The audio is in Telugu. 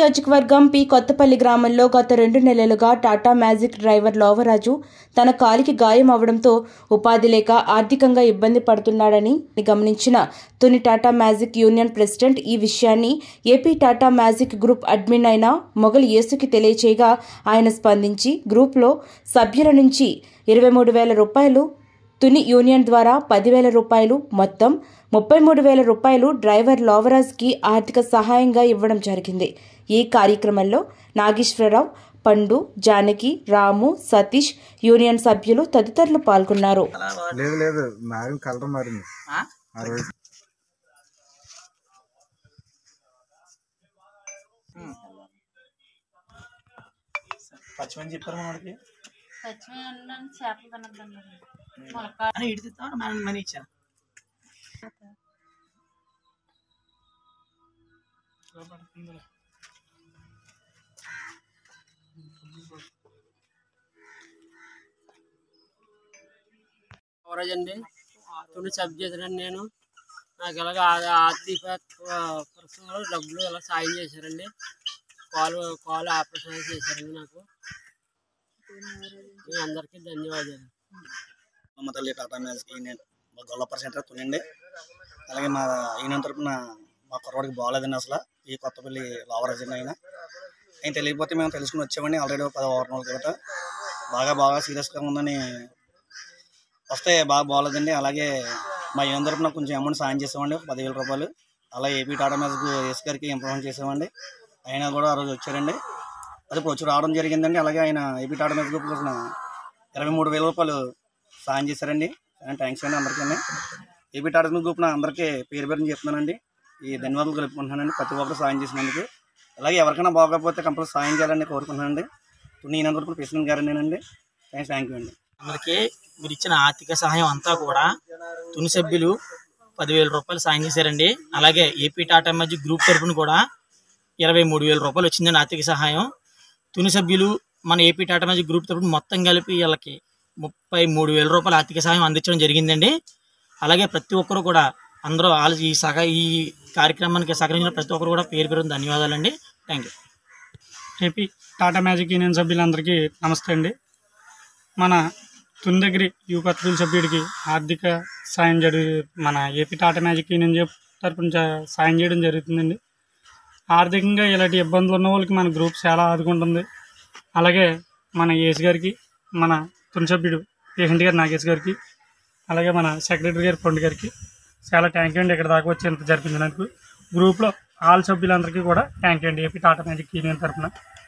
నియోజకవర్గం పి కొత్తపల్లి గ్రామంలో గత రెండు నెలలుగా టాటా మ్యాజిక్ డ్రైవర్ లోవరాజు తన కాలికి గాయం అవడంతో ఉపాధి లేక ఆర్థికంగా ఇబ్బంది పడుతున్నాడని గమనించిన Tuni Tata magic union president ఈ విషయాన్ని AP Tata magic group admin అయిన మొగలి యేసుకి తెలియచేయగా ఆయన స్పందించి గ్రూప్లో సభ్యుల నుంచి ఇరవై మూడు వేల రూపాయలు తుని యూనియన్ ద్వారా పదివేల రూపాయలు మొత్తం ముప్పై మూడు వేల రూపాయలు డ్రైవర్ లోవరాజ్కి ఆర్థిక సహాయంగా ఇవ్వడం జరిగింది ఈ కార్యక్రమంలో నాగేశ్వరరావు పండు జానకి రాము సతీష్ యూనియన్ సభ్యులు తదితరులు పాల్గొన్నారు లేదు లేదు మారిన కలర్ మారింది ఆ? ఆ రోజు పచ్చిమని చెప్పారు మనకి పచ్చిమిరపకాయలు చేపలు తినద్దన్నారు ములక్కాడ అని ఇటు తిస్తాను మన మనీ ఇచ్చా కవరేజ్ అండి తుని సబ్ చేశానండి నేను నాకు ఇలాగ ఆ- ఆర్థిక పరిశ్రమలో డబ్బులు ఇలా సాయం చేశారండి కాలు కాలు ఆపరేషన్ అయితే చేశారండి నాకు మీ అందరికీ ధన్యవాదాలు అమ్మ తల్లి టాటా మ్యాజిక్ యూనియన్ మా గొల్లపర సెంటర్ తునండి అలాగే మా యూనియన్ తరపున మా కుర్రవాడికి బాగాలేదండి అసలు ఈ కొత్తపల్లి లావరాజ్ అండి ఆయన ఆయన తెలియకపోతే మేము తెలుసుకుని వచ్చామండి ఆల్రెడీ ఒక పది వారం రోజుల క్రితం బాగా బాగా సీరియస్గా ఉందని వస్తే బాగా బాగాలేదండి అలాగే మా యూనియన్ తరపున కొంచెం అమౌంట్ సాయం చేసామండి ఒక పదివేల రూపాయలు అలా ఏపీ టాటా మ్యాజిక్ ఎస్ గారికి ఇంప్రూవ్మెంట్ చేసామండి ఆయన కూడా ఆ రోజు వచ్చారండి అది ఇప్పుడు వచ్చి రావడం జరిగిందండి అలాగే ఆయన ఏపీ టాటా మ్యాజిక్ గ్రూప్ తరపున ఇరవై మూడు వేల రూపాయలు సాయం చేశారండి థ్యాంక్స్ అండి అందరికీ ఏపీ టాటా గ్రూప్ నా అందరికీ పేరు పేరుని చెప్తున్నానండి ఈ ధన్యవాదాలు కలుపుకుంటున్నానండి ప్రతి ఒక్కరు సాయం చేసినందుకు అలాగే ఎవరికైనా బాగోకపోతే కంపల్సరీ సాయం చేయాలని కోరుకుంటున్నానండి నేను అందరూ ప్రెసిడెంట్ గారేనండి థ్యాంక్స్ థ్యాంక్ యూ అండి అందరికి మీరు ఇచ్చిన ఆర్థిక సహాయం అంతా కూడా తుని సభ్యులు పదివేల రూపాయలు సాయం చేశారండి అలాగే ఏపీ టాటా మ్యాజిక్ గ్రూప్ తరపున కూడా ఇరవై మూడు వేల రూపాయలు వచ్చిందండి ఆర్థిక సహాయం తుని సభ్యులు మన ఏపీ టాటా మ్యాజిక్ గ్రూప్ తరపున మొత్తం కలిపి వీళ్ళకి ముప్పై మూడు వేల రూపాయల ఆర్థిక సహాయం అందించడం జరిగిందండి అలాగే ప్రతి ఒక్కరు కూడా అందరూ ఆలో ఈ సహ ఈ కార్యక్రమానికి సహకరించిన ప్రతి ఒక్కరు కూడా పేరు పేరు ధన్యవాదాలండి thank you AP Tata magic union సభ్యులందరికీ నమస్తే అండి మన తుందగిరి యూ కొత్తపల్లి సభ్యుడికి ఆర్థిక సాయం జరిగి మన ఏపీ టాటా మ్యాజిక్ యూనియన్ చెప్ తరపున జ- సాయం చేయడం జరుగుతుందండి ఆర్థికంగా ఇలాంటి ఇబ్బందులు ఉన్న వాళ్ళకి మన గ్రూప్ చాలా ఆదుకుంటుంది అలాగే మన ఏస్ గారికి మన తుని సభ్యుడు పేషెంట్ గారు నాగేష్ గారికి అలాగే మన సెక్రటరీ గారి పండు గారికి చాలా థ్యాంక్ యూ అండి ఇక్కడ దాకా వచ్చి ఇంత జరిపించినందుకు గ్రూప్లో ఆల్ సభ్యులందరికీ కూడా థ్యాంక్ యూ అండి ఏపీ టాటా మ్యాజిక్ యూనియన్ తరపున